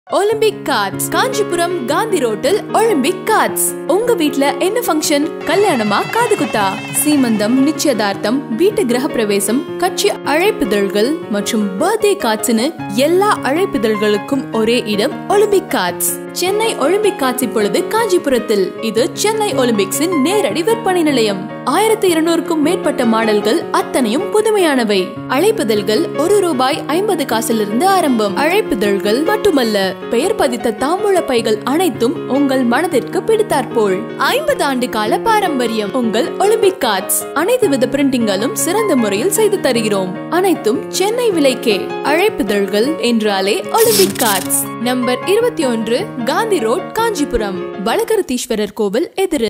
Olympic cards Kanchipuram Gandhi ரோட்டில் Olympic cards உங்க வீட்ல என்ன ஃபங்க்ஷன் கல்யாணமா காது குத்தா சீமந்தம் நிச்சயதார்த்தம் வீட்டு கிரக பிரவேசம் கட்சி அழைப்பிதழ்கள் மற்றும் பர்த்டே கார்ட்ஸ்னு எல்லா அழைப்பிதழ்களுக்கும் ஒரே இடம் ஒலிம்பிக் கார்ட்ஸ் சென்னை ஒலிம்பிக் காட்சி இப்பொழுது காஞ்சிபுரத்தில் இது சென்னை ஒலிம்பிக்ஸின் நேரடி விற்பனை நிலையம் ஆயிரத்தி இருநூறுக்கும் மேற்பட்ட மாடல்கள் அத்தனையும் புதுமையானவை அழைப்புதழ்கள் ஒரு ரூபாய் ஐம்பது காசிலிருந்து ஆரம்பம் அழைப்புதழ்கள் மட்டுமல்ல பெயர் பதித்த தாம்பூல பைகள் அனைத்தும் உங்கள் மனதிற்கு பிடித்தாற்போல் ஐம்பது ஆண்டு கால பாரம்பரியம் உங்கள் ஒலிம்பிக் கார்ட்ஸ் அனைத்து வித பிரிண்டிங்களும் சிறந்த முறையில் செய்து தருகிறோம் அனைத்தும் சென்னை விலைக்கே அழைப்புதழ்கள் என்றாலே ஒலிம்பிக் கார்ட்ஸ் நம்பர் இருபத்தி ஒன்று காந்தி ரோட் காஞ்சிபுரம் வடகருத்தீஸ்வரர் கோவில் எதிரில்